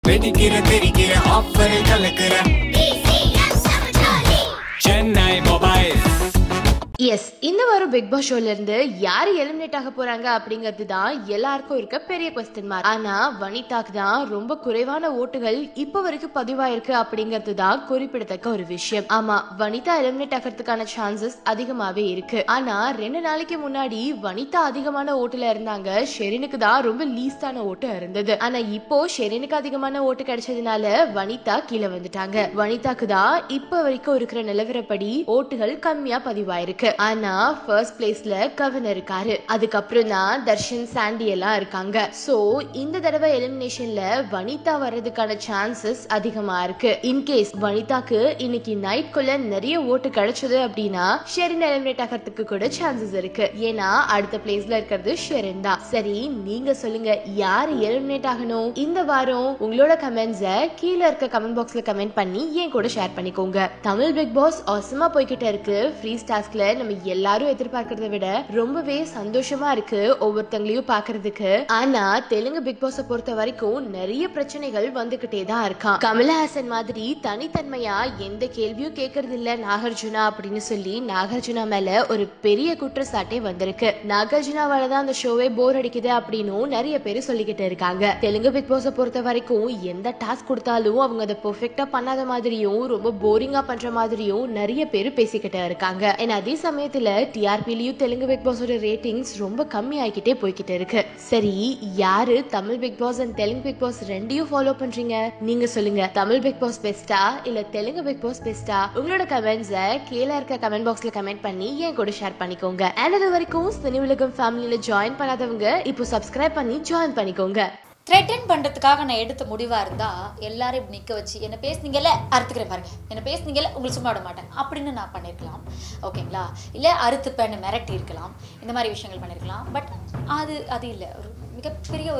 வெடிக்கிற தெரிக்கிற ஆஃபரை கலக்கிற சென்னை மொபைல்ஸ் எஸ் இந்த வாரம் பிக் பாஸ் ஷோல இருந்து யாரு எலிமினேட் ஆக போறாங்க அப்படிங்கிறது தான் எல்லாருக்கும் இருக்க பெரிய கொஸ்டின் மார்க் ஆனா வனிதாக்கு தான் ரொம்ப குறைவான ஓட்டுகள் இப்ப வரைக்கும் பதிவாயிருக்கு அப்படிங்கிறது தான் குறிப்பிடத்தக்க ஒரு விஷயம் ஆமா வனிதா எலிமினேட் ஆகிறதுக்கான சான்சஸ் அதிகமாவே இருக்கு ஆனா ரெண்டு நாளைக்கு முன்னாடி வனிதா அதிகமான ஓட்டுல இருந்தாங்க ஷெரினுக்கு தான் ரொம்ப லீஸ்டான ஓட்டு இருந்தது ஆனா இப்போ ஷெரினுக்கு அதிகமான ஓட்டு கிடைச்சதுனால வனிதா கீழே வந்துட்டாங்க வனிதாக்கு தான் இப்ப வரைக்கும் இருக்கிற நிலவரப்படி ஓட்டுகள் கம்மியா பதிவாயிருக்கு ஆனா ஃபர்ஸ்ட் பிளேஸ்ல கவின் இருக்காரு அதுக்கப்புறம் தான் தர்ஷன் சாண்டி எல்லாம் இருக்காங்க சோ இந்த தடவை எலிமினேஷன்ல வனிதா வர்றதுக்கான சான்சஸ் அதிகமா இருக்கு இன்கேஸ் வனிதாக்கு இன்னைக்கு நைட்குள்ள நிறைய ஓட்டு கிடைச்சது அப்படின்னா ஷெரின் எலிமினேட் ஆகிறதுக்கு கூட சான்சஸ் இருக்கு ஏன்னா அடுத்த பிளேஸ்ல இருக்கிறது ஷெரின் தான் சரி நீங்க சொல்லுங்க யார் எலிமினேட் ஆகணும் இந்த வாரம் உங்களோட கமெண்ட்ஸை கீழே இருக்க கமெண்ட் பாக்ஸ்ல கமெண்ட் பண்ணி என் கூட ஷேர் பண்ணிக்கோங்க தமிழ் பிக் பாஸ் அவசமா போய்கிட்ட இருக்கு ஃப்ரீ டாஸ்க்ல நம்ம எல்லாரும் எதிர்பார்க்கறத விட ரொம்பவே சந்தோஷமா இருக்கு ஒவ்வொருத்தங்களையும் பாக்குறதுக்கு ஆனா தெலுங்கு பிக் பாஸ பொறுத்த வரைக்கும் நிறைய பிரச்சனைகள் வந்துகிட்டே தான் இருக்கான் கமலஹாசன் மாதிரி தனித்தன்மையா எந்த கேள்வியும் கேட்கறது இல்ல நாகார்ஜுனா அப்படின்னு சொல்லி நாகார்ஜுனா மேல ஒரு பெரிய குற்றச்சாட்டே வந்திருக்கு நாகார்ஜுனாவால தான் அந்த ஷோவே போர் அடிக்குது அப்படின்னும் நிறைய பேர் சொல்லிக்கிட்டு இருக்காங்க தெலுங்கு பிக் பாஸ பொறுத்த வரைக்கும் எந்த டாஸ்க் கொடுத்தாலும் அவங்க அதை பெர்ஃபெக்டா பண்ணாத மாதிரியும் ரொம்ப போரிங்கா பண்ற மாதிரியும் நிறைய பேர் பேசிக்கிட்டு இருக்காங்க ஏன்னா அதே சமயத்துல டிஆர்பிலையும் தெலுங்கு பிக் பாஸோட ரேட்டிங்ஸ் ரொம்ப கம்மி ஆகிக்கிட்டே போய்கிட்டு இருக்கு சரி யாரு Tamil Bigg Boss and Telugu Bigg Boss ரெண்டையும் ஃபாலோ பண்றீங்க நீங்க சொல்லுங்க தமிழ் பிக் பாஸ் பெஸ்டா இல்ல தெலுங்கு பிக் பாஸ் பெஸ்டா உங்களோட கமெண்ட்ஸை கீழே இருக்க கமெண்ட் பாக்ஸ்ல கமெண்ட் பண்ணி என் கூட ஷேர் பண்ணிக்கோங்க அண்ட் அது வரைக்கும் சினி உலகம் ஃபேமிலியில ஜாயின் பண்ணாதவங்க இப்போ சப்ஸ்கிரைப் பண்ணி ஜாயின் பண்ணிக்கோங்க த்ரெட்டன் பண்ணுறதுக்காக நான் எடுத்த முடிவாக இருந்தால் எல்லாரும் இப்படி நிற்க வச்சு என்ன பேசுனீங்கல்ல அறுத்துக்கிறேன் பாருங்க என்ன பேசுனீங்கல்ல உங்களுக்கு சும்மா விட மாட்டேன் அப்படின்னு நான் பண்ணியிருக்கலாம் ஓகேங்களா இல்லை அறுத்துப்பேன்னு மிரட்டி இருக்கலாம் இந்த மாதிரி விஷயங்கள் பண்ணியிருக்கலாம் பட் அது அது இல்லை ஒரு மிகப்பெரிய ஒரு